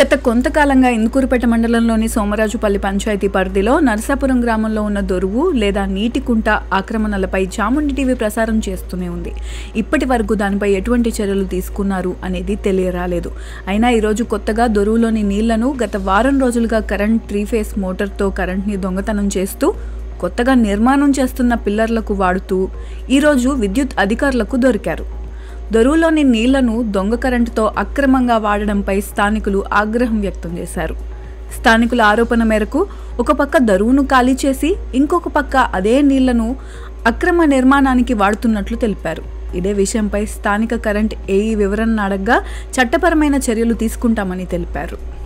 గత కొంతకాలంగా ఇందుకూరుపేట మండలంలోని సోమరాజుపల్లి పంచాయతీ పరిధిలో నరసాపురం గ్రామంలో ఉన్న దొరువు లేదా నీటి కుంట ఆక్రమణలపై చాముండి టీవీ ప్రసారం చేస్తూనే ఉంది ఇప్పటి వరకు దానిపై ఎటువంటి చర్యలు తీసుకున్నారు అనేది తెలియరాలేదు అయినా ఈరోజు కొత్తగా దొరువులోని నీళ్లను గత వారం రోజులుగా కరెంట్ త్రీ ఫేస్ మోటార్తో కరెంట్ని దొంగతనం చేస్తూ కొత్తగా నిర్మాణం చేస్తున్న పిల్లర్లకు వాడుతూ ఈరోజు విద్యుత్ అధికారులకు దొరికారు దొరువులోని నీళ్లను దొంగ కరెంటుతో అక్రమంగా వాడడంపై స్థానికులు ఆగ్రహం వ్యక్తం చేశారు స్థానికుల ఆరోపణ మేరకు ఒక పక్క దరువును ఖాళీ చేసి ఇంకొక పక్క అదే నీళ్లను అక్రమ నిర్మాణానికి వాడుతున్నట్లు తెలిపారు ఇదే విషయంపై స్థానిక కరెంట్ ఏఈ వివరణ అడగ్గా చట్టపరమైన చర్యలు తీసుకుంటామని తెలిపారు